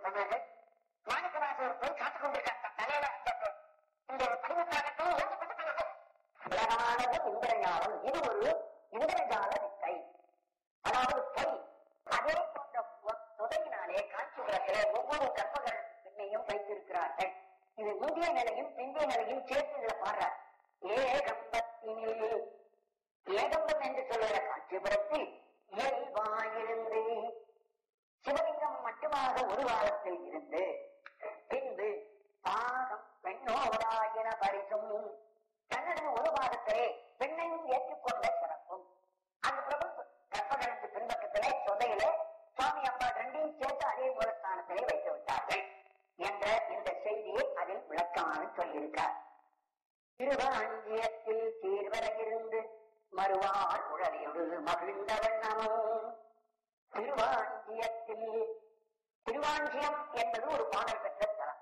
சொன்னார்கள் மாணிக்கவாசகர் போய் காத்துக் கொண்டிருக்கார் தன் தலையில அந்த- இந்த பதினெட்டாகத்தை ஏற்றி கொண்டு உலகமானது இந்திரஜாலம் இது ஒரு இந்திரஜால வித்தை அதாவது பொய் அதே போன்ற ஒ- தொகையினாலே காஞ்சிபுரத்திலே ஒவ்வொரு கற்பகர் பெண்ணையும் வைத்திருக்கிறார்கள் இது முந்தைய நிலையும் பிந்தைய நிலையும் சேர்த்து இதுல பாடுறார் ஏகம்பத்தினில் ஏகம்பம் என்று சொல்லுகிற காஞ்சிபுரத்தில் இயல்பாயிருந்து சிவலிங்கம் மட்டுமாக ஒரு காலத்தில் இருந்து பின்பு பாகம் பெண்ணோடாயின பரிசும் தன்னது ஒரு பாகத்திலே பெண்ணையும் ஏற்றுக்கொண்ட சிறப்பும் அந்த பிரபு கற்பகனுக்கு பின்பக்கத்திலே சொதையில சுவாமி அம்மா ரெண்டையும் சேர்த்து அதே மூலஸ்தானத்திலே வைத்து விட்டார்கள் என்ற இந்த செய்தியை அதில் விளக்கமாக சொல்லியிருக்கார் திருவாஞ்சியத்தில் சீர்வர இருந்து மறுவாள் உடலியோடு மகிழ்ந்த வண்ணமும் திருவாஞ்சியத்தில் திருவாஞ்சியம் என்பது ஒரு பாடல் பெற்ற தலம்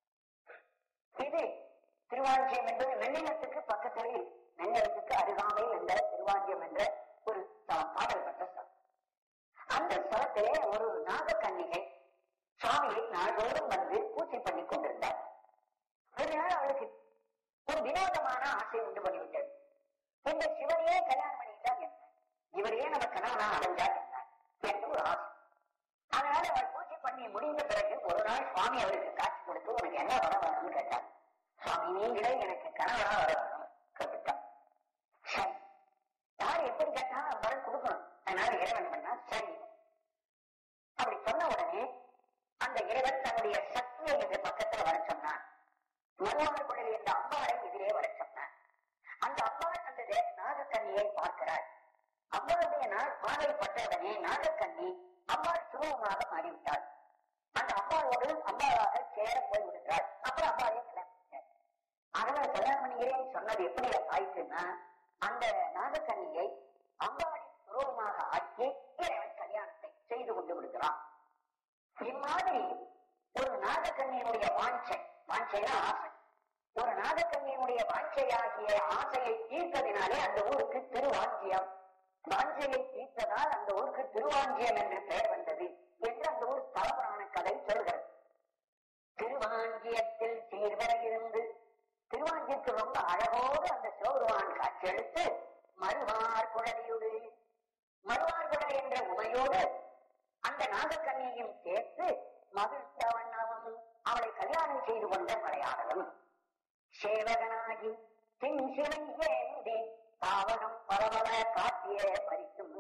இது திருவாஞ்சியம் என்பது வெண்ணிலத்துக்கு பக்கத்தில் வெண்ணிலத்துக்கு அருகாமையில் என்ற திருவாஞ்சியம் என்ற ஒரு தலம், பாடல் பெற்ற ஸ்தலம் அந்த ஸ்தலத்திலே ஒரு நாகக்கன்னிகை சுவாமியை நாள்தோறும் வந்து பூஜை பண்ணி கொண்டிருந்தார் ஒரு நாள் அவளுக்கு ஒரு வினோதமான ஆசை உண்டு பண்ணிவிட்டது இந்த சிவனையே கல்யாணம் பண்ணிட்டார் என்ன இவரையே நம்ம கணவனா அடைஞ்சார் என்ன என்று ஒரு ஆசை அதனால அவள் பூஜை பண்ணி முடிந்த பிறகு ஒரு நாள் சுவாமி அவருக்கு காட்சி கொடுத்து உனக்கு என்ன வர வேணும்னு கேட்டார் சுவாமி நீங்களே எனக்கு கணவனா வர வேணும் கேட்டுட்டான் சரி யார் எப்படி கேட்டாலும் வர கொடுக்கணும் அதனால இறைவன் பண்ணா சரி அப்படி சொன்ன உடனே அந்த இறைவன் தன்னுடைய சக்தியை இந்த பக்கத்துல வர சொன்னான் மருவாளர் குடல் என்ற அம்பாளை எதிரே வர சொன்னான் அந்த அம்பாள் அந்த தே- நாகக்கன்னியை பார்க்கிறாள் அம்பாளுடைய நாள் பார்வை பட்டவுடனே நாகக்கன்னி அம்பாள் சுரூபமாக மாறிவிட்டாள் அந்த அம்பாளோடு அம்பாளாக சேர போய் விடுகிறாள் அப்புறம் அம்பாளையும் கல்யாணம் பண்ணிட்டாள். ஆகவே கல்யாணம் பண்ணிக்கிறேன் சொன்னது எப்படி ஆயிடுச்சுன்னா அந்த நாகக்கன்னியை அம்பாளின் சுரூபமாக ஆக்கி இறைவன் கல்யாணத்தை செய்து கொண்டு விடுகிறான் இம்மாதிரி ஒரு நாகக்கண்ணியினுடைய வாஞ்சை வாஞ்சைனா ஆசை ஒரு நாகக்கண்ணியினுடைய வாஞ்சையாகிய ஆசையை தீர்த்ததினாலே அந்த ஊருக்கு திருவாஞ்சியம் வாஞ்சையை தீர்த்ததால் அந்த ஊருக்கு திருவாஞ்சியம் என்று பெயர் வந்தது என்று அந்த ஊர் தலபுராண கதை சொல்கிறது திருவாஞ்சியத்தில் சீர்வர இருந்து திருவாஞ்சியத்தில் ரொம்ப அழகோடு அந்த சிவபெருமான் காட்சியளித்து மறுவார் குழலியுடு மறுவார் குழல் என்ற உமையோடு அந்த நாகக்கண்ணியையும் சேர்த்து மகிழ்ந்த வண்ணமும் அவளை கல்யாணம் செய்து கொண்ட மலையாளரும் சேவகனாகி பின் சிலை ஏந்தி பாவனம் பரவல காட்டிய பரிசும்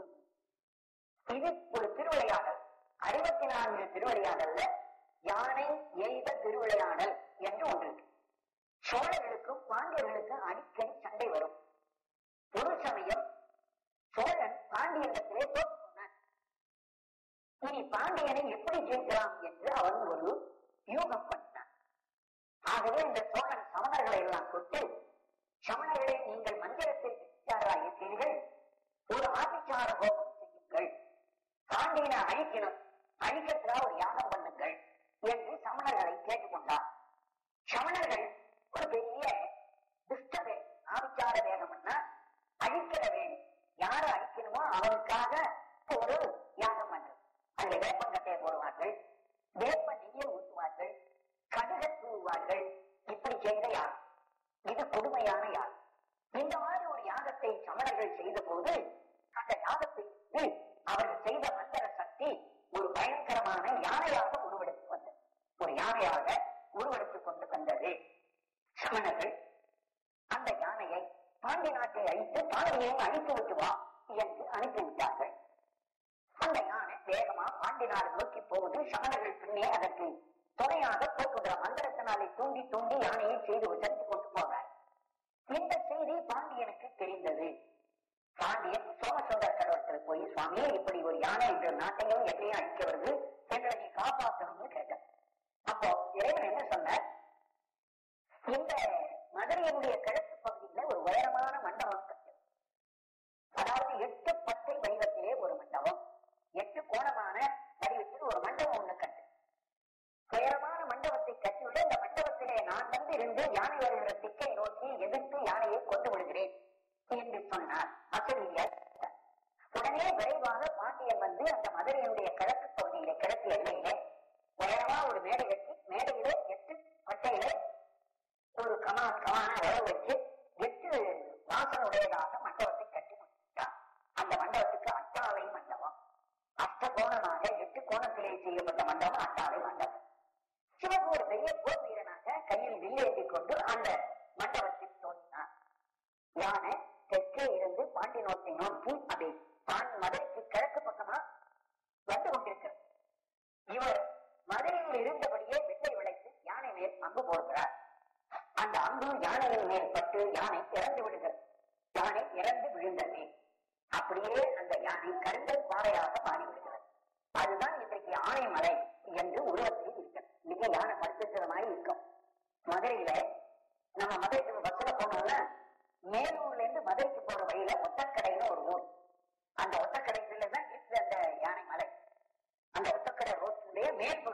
இது ஒரு திருவிளையாடல் அறுபத்தி நான்கு திருவிளையாடல்ல யானை எய்த திருவிளையாடல் என்று ஒன்று இருக்கு சோழர்களுக்கும் பாண்டியர்களுக்கும் அடிக்கடி சண்டை வரும் ஒரு சமயம் சோழன் பாண்டியனிடத்திலே தோற்று போனான் இனி பாண்டியனை எப்படி ஜெயிக்கலாம் என்று அவன் ஒரு யூகம் பண்ணான் ஆகவே இந்த சோழன் சமணர்களை எல்லாம் கொண்டு சமணர்களை நீங்கள் மந்திரத்தை இருக்கிறீர்கள் ஒரு ஆதிச்சார ஹோமம் செய்யுங்கள் பாண்டியனை அழிக்கணும் அழிக்கிறதுக்காக ஒரு யாகம் பண்ணுங்கள் என்று சமணர்களை கேட்டுக்கொண்டார் சமணர்கள் ஒரு பெரிய துஷ்ட வே- ஆவிச்சார வேகம்னா அழிக்கிற வேணும் யாரை அழிக்கணுமோ அவனுக்காக ஒரு யாகம் பண்றது அதுல வேப்பங்கட்டையை போடுவார்கள் வேப்ப நெய்யை ஊற்றுவார்கள் கடுக தூவார்கள் இப்படி செய்த யாகம் இது கொடுமையான யாகம் இந்த மாதிரி ஒரு யாகத்தை சமணர்கள் செய்த போது அந்த யாகத்திற்கு அவர்கள் செய்த மந்திர சக்தி ஒரு பயங்கரமான யானையாக உருவெடுத்து வந்தது ஒரு யானையாக உருவெடுத்துக் கொண்டு வந்தது சமணர்கள் அந்த யானையை பாண்டி நாட்டை அழித்து பாண்டியையும் அழித்து விட்டு வா என்று அனுப்பிவிட்டார்கள் அந்த யானை வேகமா பாண்டி நாடு நோக்கி போகுது சமணர்கள் பின்னே அதற்கு துணையாக போக்குகிற மந்திரத்தினாலே தூண்டி தூண்டி யானையை செய்து விட்டு கொண்டு போனார் இந்த செய்தி பாண்டியனுக்கு தெரிந்தது பாண்டியன் சோமசுந்தர கடவுளத்தில் போய் சுவாமி இப்படி ஒரு யானை என்ற நாட்டையும் எப்படியும் அழிக்க வருது எங்களை நீ காப்பாற்றணும்னு கேட்டார் அப்போ இறைவன் என்ன சொன்னார் இந்த மதுரையினுடைய கிழக்கு பகுதியில ஒரு உயரமான மண்டபம் கட்டு அதாவது எட்டு பட்டை வடிவத்திலே ஒரு மண்டபம் எட்டு கோணமான வடிவத்தில் ஒரு மண்டபம் ஒண்ணு கட்டு உயரமான மண்டபத்தை கட்டிவிட இந்த மண்டபத்திலே நான் வந்து இருந்து யானை வருகிற திக்கை நோக்கி எதிர்த்து யானையை கொண்டு விடுகிறேன் என்று சொன்னார் அசலியர் உடனே விரைவாக பாண்டியன் வந்து அந்த மதுரையினுடைய கிழக்கு பகுதியிலே கிழக்கு எல்லையிலே உயரமா ஒரு உழவு வச்சு எட்டு வாசனுடையதாக மண்டபத்தை கட்டி முடித்தார் அந்த மண்டபத்துக்கு அட்டாளை மண்டபம் அஷ்ட கோணமாக எட்டு கோணத்திலே செய்யப்பட்ட மண்டபம் அட்டாளை மண்டபம் சிவன் ஒரு பெரிய போர் வீரனாக கையில் வில்லேந்தி கொண்டு அந்த மண்டபத்தில் தோன்றினார் யானை தெற்கே இருந்து பாண்டி நோக்கை நோக்கி அதை தான் மதுரைக்கு கிழக்கு பக்கமா வந்து கொண்டிருக்கிறது இவர் மதுரையில் இருந்தபடியே வெள்ளை விளைத்து யானை மேல் அம்பு போடுகிறார் அந்த அம்பு யானையின் மேல் பட்டு யானை இறந்து விடுகிறது யானை இறந்து விழுந்தது அப்படியே அந்த யானை கருங்கல் பாறையாக மாறிவிடுகிறது அதுதான் இன்றைக்கு ஆனைமலை என்று உருவத்தில் இருக்கிறது மிக யானை படுத்துக்கிற மாதிரி இருக்கும் மதுரையில